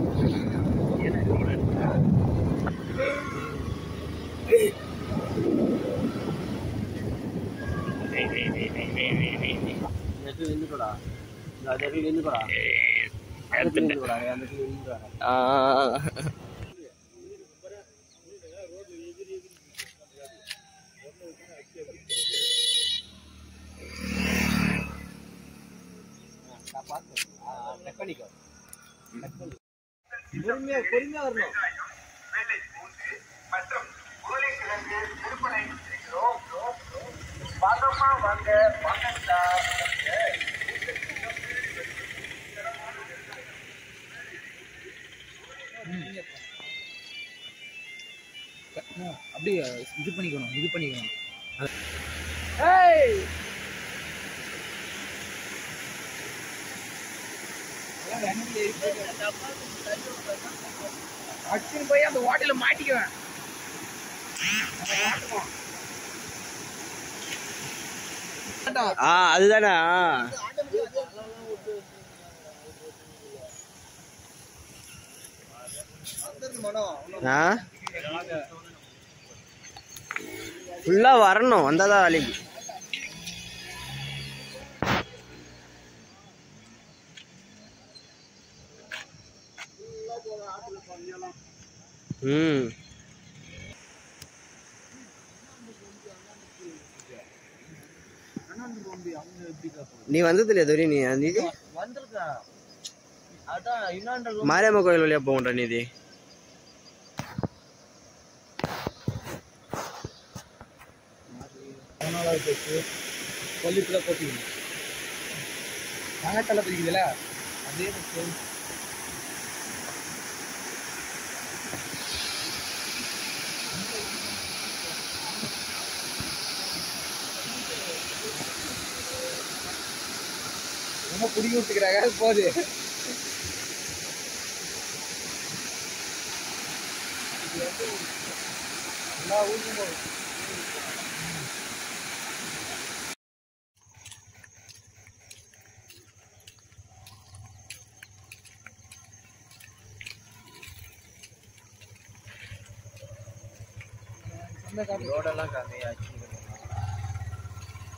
ஆ பொறுமையா பொறுமையா வரணும் அப்படியே இது பண்ணிக்கணும் இது பண்ணிக்கணும் அடிச்சுன்னு போய் அந்த ஓட்டையில மாட்டிக்குவேன் ஆ அதுதானே ஆ ஃபுல்லா வரணும் வந்தாதான் வேலைக்கு ம் நீ வந்தது இல்லையா தோரி நீ நீதி வந்திருக்கா அதான் இன்னொன்று மாரியம்மா கோயில் வழியா போகண்டா நீதி பதினாலாவது பஸ்ஸு கொல்லிப்புல போட்டிங்க தங்கத்தலை பிடிக்குதுல அதே பஸ்ஸு ரொம்ப பிடிக்க விட்டுக்கிறாங்க போகுது எல்லா ஊருக்கும் போகுது ரோடெல்லாம் கம்மியாச்சு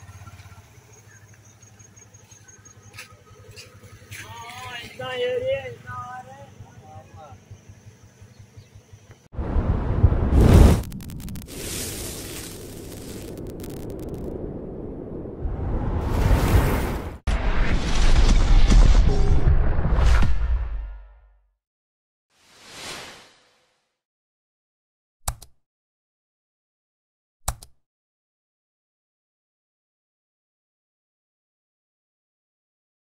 இதான் ஏரியா